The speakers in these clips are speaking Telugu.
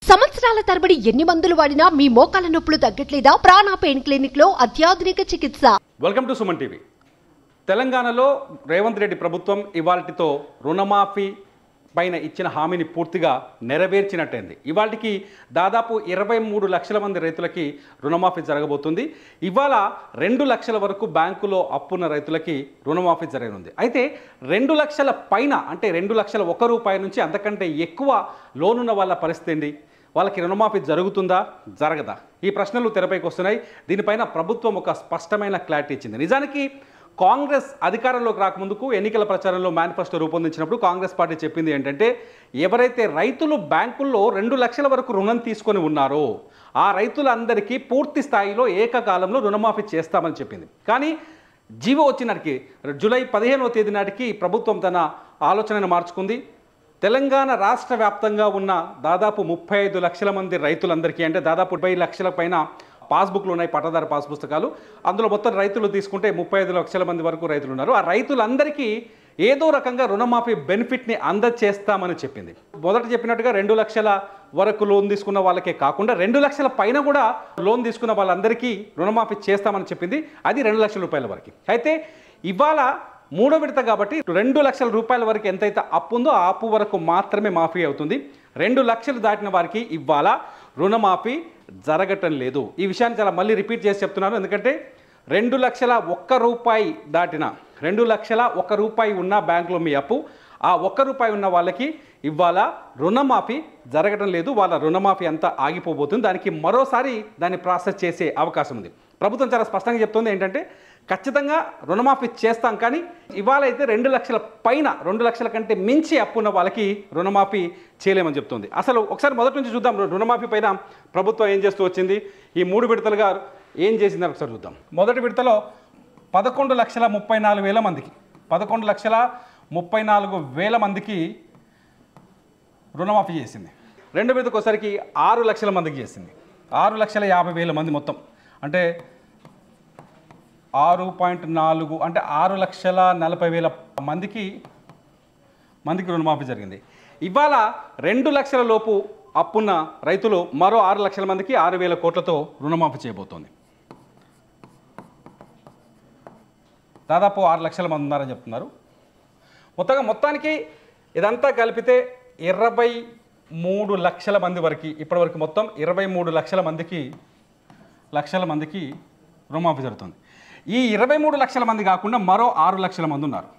సంవత్సరాల తరబడి ఎన్ని మందులు వాడినా మీ మోకాల నొప్పులు తగ్గట్లేదా ప్రాణ పెయిన్ క్లినిక్ లో అత్యాధునిక చికిత్స వెల్కమ్ టు సుమన్ టీవీ తెలంగాణలో రేవంత్ రెడ్డి ప్రభుత్వం ఇవాల్టితో రుణమాఫీ పైన ఇచ్చిన హామీని పూర్తిగా నెరవేర్చినట్టయింది ఇవాళకి దాదాపు ఇరవై మూడు లక్షల మంది రైతులకి రుణమాఫీ జరగబోతుంది ఇవాళ రెండు లక్షల వరకు బ్యాంకులో అప్పున్న రైతులకి రుణమాఫీ జరగనుంది అయితే రెండు లక్షల పైన అంటే రెండు లక్షల ఒక రూపాయి నుంచి అంతకంటే ఎక్కువ లోన్ ఉన్న వాళ్ళ పరిస్థితి ఏంటి వాళ్ళకి రుణమాఫీ జరుగుతుందా జరగదా ఈ ప్రశ్నలు తెరపైకి వస్తున్నాయి దీనిపైన ప్రభుత్వం ఒక స్పష్టమైన క్లారిటీ ఇచ్చింది నిజానికి కాంగ్రెస్ అధికారంలోకి రాకముందుకు ఎన్నికల ప్రచారంలో మేనిఫెస్టో రూపొందించినప్పుడు కాంగ్రెస్ పార్టీ చెప్పింది ఏంటంటే ఎవరైతే రైతులు బ్యాంకుల్లో రెండు లక్షల వరకు రుణం తీసుకొని ఉన్నారో ఆ రైతులందరికీ పూర్తి స్థాయిలో ఏకకాలంలో రుణమాఫీ చేస్తామని చెప్పింది కానీ జీవో వచ్చినాటికి జూలై పదిహేనవ తేదీ నాటికి ప్రభుత్వం తన ఆలోచనను మార్చుకుంది తెలంగాణ రాష్ట్ర వ్యాప్తంగా ఉన్న దాదాపు ముప్పై ఐదు లక్షల మంది రైతులందరికీ అంటే దాదాపు ముప్పై లక్షల పైన పాస్బుక్లు ఉన్నాయి పట్టదారు పాస్ పుస్తకాలు అందులో మొత్తం రైతులు తీసుకుంటే ముప్పై ఐదు లక్షల మంది వరకు రైతులు ఉన్నారు ఆ రైతులందరికీ ఏదో రకంగా రుణమాఫీ బెనిఫిట్ని అందచేస్తామని చెప్పింది మొదట చెప్పినట్టుగా రెండు లక్షల వరకు లోన్ తీసుకున్న వాళ్ళకే కాకుండా రెండు లక్షల పైన కూడా లోన్ తీసుకున్న వాళ్ళందరికీ రుణమాఫీ చేస్తామని చెప్పింది అది రెండు లక్షల రూపాయల వరకు అయితే ఇవాళ మూడో విడత కాబట్టి రెండు లక్షల రూపాయల వరకు ఎంతైతే అప్పు ఉందో ఆ అప్పు వరకు మాత్రమే మాఫీ అవుతుంది రెండు లక్షలు దాటిన వారికి ఇవాళ రుణమాఫీ జరగటం లేదు ఈ విషయాన్ని చాలా మళ్ళీ రిపీట్ చేసి చెప్తున్నాను ఎందుకంటే రెండు లక్షల ఒక్క రూపాయి దాటిన రెండు లక్షల ఒక్క రూపాయి ఉన్న బ్యాంకులో మీ అప్పు ఆ ఒక్క రూపాయి ఉన్న వాళ్ళకి ఇవాళ రుణమాఫీ జరగటం లేదు వాళ్ళ రుణమాఫీ అంతా ఆగిపోబోతుంది దానికి మరోసారి దాన్ని ప్రాసెస్ చేసే అవకాశం ఉంది ప్రభుత్వం చాలా స్పష్టంగా చెప్తుంది ఏంటంటే ఖచ్చితంగా రుణమాఫీ చేస్తాం కానీ ఇవాళ అయితే రెండు లక్షల పైన రెండు లక్షల కంటే మించి అప్పున్న వాళ్ళకి రుణమాఫీ చేయలేమని చెప్తుంది అసలు ఒకసారి మొదటి నుంచి చూద్దాం రు- రుణమాఫీ పైన ప్రభుత్వం ఏం చేస్తూ వచ్చింది ఈ మూడు విడతలుగా ఏం చేసిందని ఒకసారి చూద్దాం మొదటి విడతలో పదకొండు లక్షల ముప్పై నాలుగు వేల మందికి పదకొండు లక్షల ముప్పై నాలుగు వేల మందికి రుణమాఫీ చేసింది రెండు విడతకు ఒకసారికి ఆరు లక్షల మందికి చేసింది ఆరు లక్షల యాభై వేల మంది మొత్తం అంటే ఆరు పాయింట్ నాలుగు అంటే ఆరు లక్షల నలభై వేల మందికి మందికి రుణమాఫీ జరిగింది ఇవాళ రెండు లక్షల లోపు అప్పున్న రైతులు మరో ఆరు లక్షల మందికి ఆరు వేల కోట్లతో రుణమాఫీ చేయబోతోంది దాదాపు ఆరు లక్షల మంది ఉన్నారని చెప్తున్నారు మొత్తంగా మొత్తానికి ఇదంతా కలిపితే ఇరవై మూడు లక్షల మంది వరకు ఇప్పటివరకు మొత్తం ఇరవై మూడు లక్షల మందికి లక్షల మందికి రుణమాఫీ జరుగుతుంది ఈ ఇరవై మూడు లక్షల మంది కాకుండా మరో ఆరు లక్షల మంది ఉన్నారు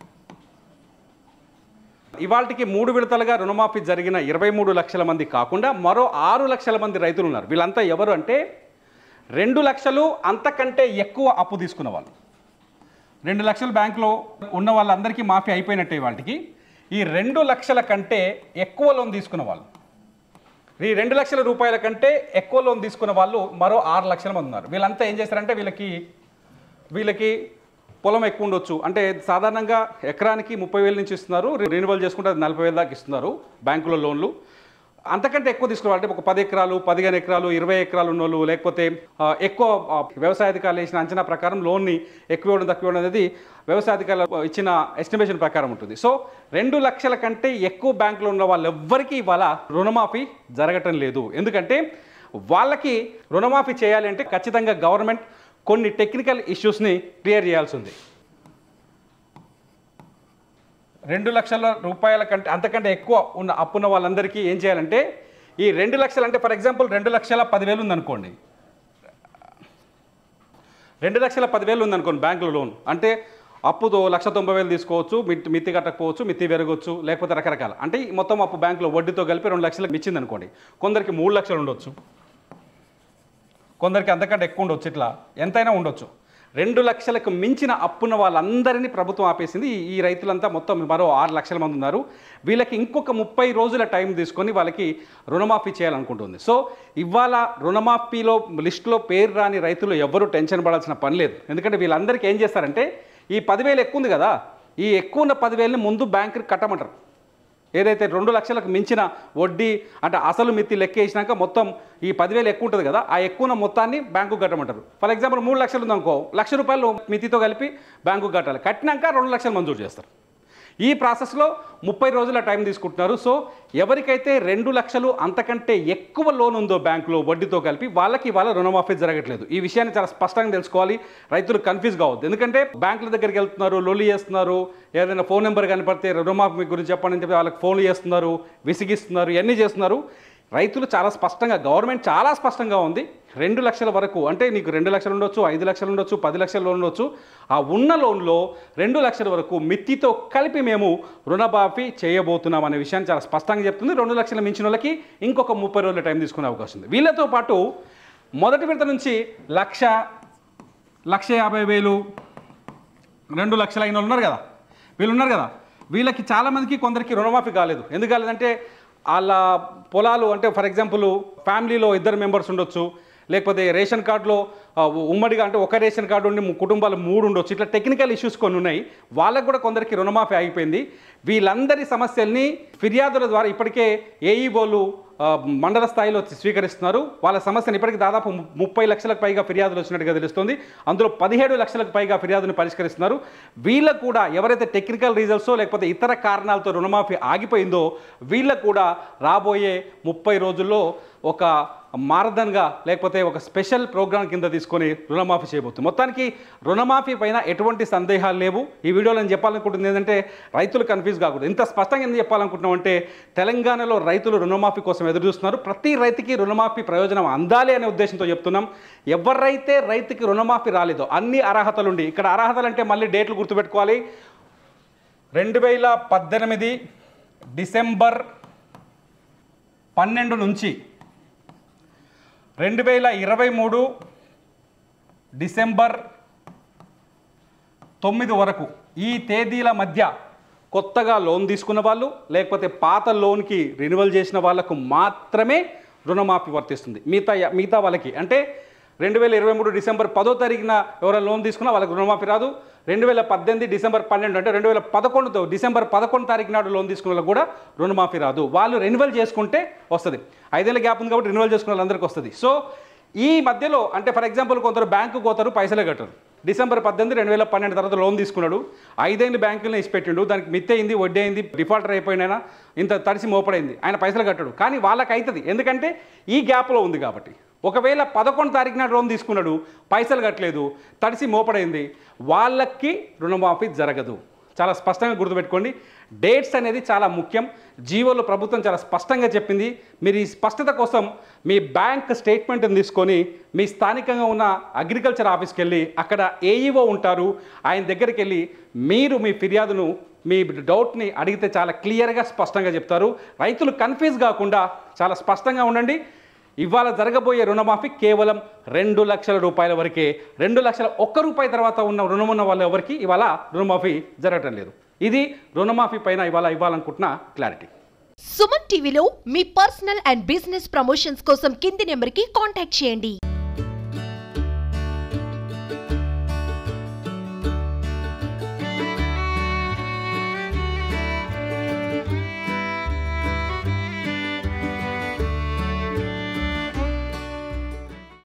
ఇవాళకి మూడు విడతలుగా రుణమాఫీ జరిగిన ఇరవై మూడు లక్షల మంది కాకుండా మరో ఆరు లక్షల మంది రైతులు ఉన్నారు వీళ్ళంతా ఎవరు అంటే రెండు లక్షలు అంతకంటే ఎక్కువ అప్పు తీసుకున్న వాళ్ళు రెండు లక్షలు బ్యాంకులో ఉన్న వాళ్ళందరికీ మాఫీ అయిపోయినట్టే వాళ్ళకి ఈ రెండు లక్షల కంటే ఎక్కువ లోన్ తీసుకున్న వాళ్ళు ఈ రెండు లక్షల రూపాయల కంటే ఎక్కువ లోన్ తీసుకున్న వాళ్ళు మరో ఆరు లక్షల మంది ఉన్నారు వీళ్ళంతా ఏం చేస్తారంటే వీళ్ళకి వీళ్ళకి పొలం ఎక్కువ ఉండొచ్చు అంటే సాధారణంగా ఎకరానికి ముప్పై వేల నుంచి ఇస్తున్నారు రెన్యువల్ చేసుకుంటే అది నలభై వేల దాకా ఇస్తున్నారు బ్యాంకులో లోన్లు అంతకంటే ఎక్కువ తీసుకున్నారు అంటే ఒక పది ఎకరాలు పదిహేను ఎకరాలు ఇరవై ఎకరాలు ఉన్న వాళ్ళు లేకపోతే ఆ, ఎక్కువ ఆ, వ్యవసాయ అధికారులు వేసిన అంచనా ప్రకారం లోన్ని ఎక్కువ ఇవ్వడం తక్కువ ఇవ్వడం అనేది వ్యవసాయ అధికారులు ఇచ్చిన ఎస్టిమేషన్ ప్రకారం ఉంటుంది సో రెండు లక్షల కంటే ఎక్కువ బ్యాంకులో ఉన్న వాళ్ళు ఎవ్వరికీ ఇవాళ రుణమాఫీ జరగటం లేదు ఎందుకంటే వాళ్ళకి రుణమాఫీ చేయాలి అంటే ఖచ్చితంగా గవర్నమెంట్ కొన్ని టెక్నికల్ ఇష్యూస్ని క్లియర్ చేయాల్సి ఉంది రెండు లక్షల రూపాయల కంటే అంతకంటే ఎక్కువ ఉన్న అప్పున్న వాళ్ళందరికీ ఏం చేయాలంటే ఈ రెండు లక్షలు అంటే ఫర్ ఎగ్జాంపుల్ రెండు లక్షల పదివేలు ఉందనుకోండి రెండు లక్షల పదివేలు ఉందనుకోండి బ్యాంకులో లోన్ అంటే అప్పుతో లక్ష తొంభై వేలు తీసుకోవచ్చు మిత్తి మిత్తి కట్టకపోవచ్చు మిత్తి పెరగవచ్చు లేకపోతే రకరకాల అంటే ఈ మొత్తం అప్పు బ్యాంకులో వడ్డీతో కలిపి రెండు లక్షలకు ఇచ్చింది అనుకోండి కొందరికి మూడు లక్షలు ఉండొచ్చు కొందరికి అంతకంటే ఎక్కువ ఉండొచ్చు ఇట్లా ఎంతైనా ఉండొచ్చు రెండు లక్షలకు మించిన అప్పున్న వాళ్ళందరినీ ప్రభుత్వం ఆపేసింది ఈ- ఈ రైతులంతా మొత్తం మరో ఆరు లక్షల మంది ఉన్నారు వీళ్ళకి ఇంకొక ముప్పై రోజుల టైం తీసుకొని వాళ్ళకి రుణమాఫీ చేయాలనుకుంటుంది సో ఇవాళ రుణమాఫీలో లిస్టులో పేరు రాని రైతులు ఎవ్వరూ టెన్షన్ పడాల్సిన పని లేదు ఎందుకంటే వీళ్ళందరికీ ఏం చేస్తారంటే ఈ పదివేలు ఎక్కువ ఉంది కదా ఈ ఎక్కువ ఉన్న పదివేలని ముందు బ్యాంకుకి కట్టమంటారు ఏదైతే రెండు లక్షలకు మించిన వడ్డీ అంటే అసలు మిత్తి లెక్క వేసినాక మొత్తం ఈ పదివేలు ఎక్కువ ఉంటుంది కదా ఆ ఎక్కువ ఉన్న మొత్తాన్ని బ్యాంకు కట్టమంటారు ఫర్ ఎగ్జాంపుల్ మూడు లక్షలు ఉందనుకో లక్ష రూపాయలు మితితో కలిపి బ్యాంకు కట్టాలి కట్టినాక రెండు లక్షలు మంజూరు చేస్తారు ఈ ప్రాసెస్లో ముప్పై రోజుల టైం తీసుకుంటున్నారు సో ఎవరికైతే రెండు లక్షలు అంతకంటే ఎక్కువ లోన్ ఉందో బ్యాంకులో వడ్డీతో కలిపి వాళ్ళకి ఇవాళ రుణమాఫీ జరగట్లేదు ఈ విషయాన్ని చాలా స్పష్టంగా తెలుసుకోవాలి రైతులు కన్ఫ్యూజ్ కావద్దు ఎందుకంటే బ్యాంకుల దగ్గరికి వెళ్తున్నారు లొల్లి చేస్తున్నారు ఏదైనా ఫోన్ నెంబర్ కనపడితే రుణమాఫీ గురించి చెప్పండి అని చెప్పి వాళ్ళకి ఫోన్లు చేస్తున్నారు విసిగిస్తున్నారు ఇవన్నీ చేస్తున్నారు రైతులు చాలా స్పష్టంగా గవర్నమెంట్ చాలా స్పష్టంగా ఉంది రెండు లక్షల వరకు అంటే నీకు రెండు లక్షలు ఉండొచ్చు ఐదు లక్షలు ఉండొచ్చు పది లక్షల లోన్ ఉండొచ్చు ఆ ఉన్న లోన్లో రెండు లక్షల వరకు మిత్తితో కలిపి మేము రుణమాఫీ చేయబోతున్నాం అనే విషయాన్ని చాలా స్పష్టంగా చెప్తుంది రెండు లక్షల మించిన వాళ్ళకి ఇంకొక ముప్పై రోజుల టైం తీసుకునే అవకాశం ఉంది వీళ్ళతో పాటు మొదటి విడత నుంచి లక్ష లక్ష యాభై వేలు రెండు లక్షల అయిన వాళ్ళు ఉన్నారు కదా వీళ్ళు ఉన్నారు కదా వీళ్ళకి చాలామందికి కొందరికి రుణమాఫీ కాలేదు ఎందుకు కాలేదంటే వాళ్ళ పొలాలు అంటే ఫర్ ఎగ్జాంపుల్ ఫ్యామిలీలో ఇద్దరు మెంబర్స్ ఉండొచ్చు లేకపోతే రేషన్ కార్డులో ఆ, ఉమ్మడిగా అంటే ఒక రేషన్ కార్డు ఉండి ము- కుటుంబాలు మూడు ఉండొచ్చు ఇట్లా టెక్నికల్ ఇష్యూస్ కొన్ని ఉన్నాయి వాళ్ళకు కూడా కొందరికి రుణమాఫీ అయిపోయింది వీళ్ళందరి సమస్యల్ని ఫిర్యాదుల ద్వారా ఇప్పటికే ఏఈఓలు ఆ, మండల స్థాయిలో స్వీకరిస్తున్నారు వాళ్ళ సమస్యను ఇప్పటికి దాదాపు ము- ముప్పై లక్షలకు పైగా ఫిర్యాదులు వచ్చినట్టుగా తెలుస్తుంది అందులో పదిహేడు లక్షలకు పైగా ఫిర్యాదును పరిష్కరిస్తున్నారు వీళ్ళకు కూడా ఎవరైతే టెక్నికల్ రీజన్సో లేకపోతే ఇతర కారణాలతో రుణమాఫీ ఆగిపోయిందో వీళ్ళకు కూడా రాబోయే ముప్పై రోజుల్లో ఒక మారదన్గా లేకపోతే ఒక స్పెషల్ ప్రోగ్రామ్ కింద తీసుకొని రుణమాఫీ చేయబోతుంది మొత్తానికి రుణమాఫీ పైన ఎటువంటి సందేహాలు లేవు ఈ వీడియోలో నేను చెప్పాలనుకుంటుంది ఏంటంటే రైతులు కన్ఫ్యూజ్ కాకూడదు ఇంత స్పష్టంగా ఎందుకు చెప్పాలనుకుంటున్నాం అంటే తెలంగాణలో రైతులు రుణమాఫీ కోసం ఎదురు చూస్తున్నారు ప్రతి రైతుకి రుణమాఫీ ప్రయోజనం అందాలి అనే ఉద్దేశంతో చెప్తున్నాం ఎవరైతే రైతుకి రుణమాఫీ రాలేదో అన్ని అర్హతలుండి ఇక్కడ అర్హతలు అంటే మళ్ళీ డేట్లు గుర్తుపెట్టుకోవాలి రెండు వేల పద్దెనిమిది డిసెంబర్ పన్నెండు నుంచి రెండు వేల ఇరవై మూడు డిసెంబర్ తొమ్మిది వరకు ఈ తేదీల మధ్య కొత్తగా లోన్ తీసుకున్న వాళ్ళు లేకపోతే పాత లోన్కి రెన్యువల్ చేసిన వాళ్ళకు మాత్రమే రుణమాఫీ వర్తిస్తుంది మిగతా మిగతా వాళ్ళకి అంటే రెండు వేల ఇరవై మూడు డిసెంబర్ పదో తారీఖున ఎవరైనా లోన్ తీసుకున్నా వాళ్ళకి రుణమాఫీ రాదు రెండు వేల పద్దెనిమిది డిసెంబర్ పన్నెండు అంటే రెండు వేల పదకొండుతో డిసెంబర్ పదకొండు తారీఖు నాడు లోన్ తీసుకున్న వాళ్ళకి కూడా రుణమాఫీ రాదు వాళ్ళు రెన్యువల్ చేసుకుంటే వస్తుంది ఐదేళ్ళ గ్యాప్ ఉంది కాబట్టి రెన్యువల్ చేసుకున్న వాళ్ళందరికీ వస్తుంది సో ఈ మధ్యలో అంటే ఫర్ ఎగ్జాంపుల్ కొందరు బ్యాంకు పోతారు పైసలే కట్టరు డిసెంబర్ పద్దెనిమిది రెండు వేల పన్నెండు తర్వాత లోన్ తీసుకున్నాడు ఐదేళ్ళు బ్యాంకులను ఇచ్చిపెట్టిండు దానికి మిత్తి అయింది వడ్డీ అయింది డిఫాల్టర్ అయిపోయినా ఇంత తడిసి మోపడైంది ఆయన పైసలు కట్టడు కానీ వాళ్ళకి అవుతుంది ఎందుకంటే ఈ గ్యాప్లో ఉంది కాబట్టి ఒకవేళ పదకొండు తారీఖు నాడు లోన్ తీసుకున్నాడు పైసలు కట్టలేదు తడిసి మోపడైంది వాళ్ళకి రుణమాఫీ జరగదు చాలా స్పష్టంగా గుర్తుపెట్టుకోండి డేట్స్ అనేది చాలా ముఖ్యం జీవోలో ప్రభుత్వం చాలా స్పష్టంగా చెప్పింది మీరు ఈ స్పష్టత కోసం మీ బ్యాంక్ స్టేట్మెంట్ని తీసుకొని మీ స్థానికంగా ఉన్న అగ్రికల్చర్ ఆఫీస్కి వెళ్ళి అక్కడ ఏఈఓ ఉంటారు ఆయన దగ్గరికి వెళ్ళి మీరు మీ ఫిర్యాదును మీ డౌట్ని అడిగితే చాలా క్లియర్గా స్పష్టంగా చెప్తారు రైతులు కన్ఫ్యూజ్ కాకుండా చాలా స్పష్టంగా ఉండండి ఇవాళ జరగబోయే రుణమాఫీ కేవలం రెండు లక్షల రూపాయల వరకే రెండు లక్షల ఒక్క రూపాయి తర్వాత ఉన్న రుణం ఉన్న వాళ్ళు ఎవరికి ఇవాళ రుణమాఫీ జరగటం లేదు ఇది రుణమాఫీ పైన ఇవాళ ఇవ్వాలనుకుంటున్న క్లారిటీ సుమన్ టీవీలో మీ పర్సనల్ అండ్ బిజినెస్ ప్రమోషన్స్ కోసం కింది నెంబర్కి కాంటాక్ట్ చేయండి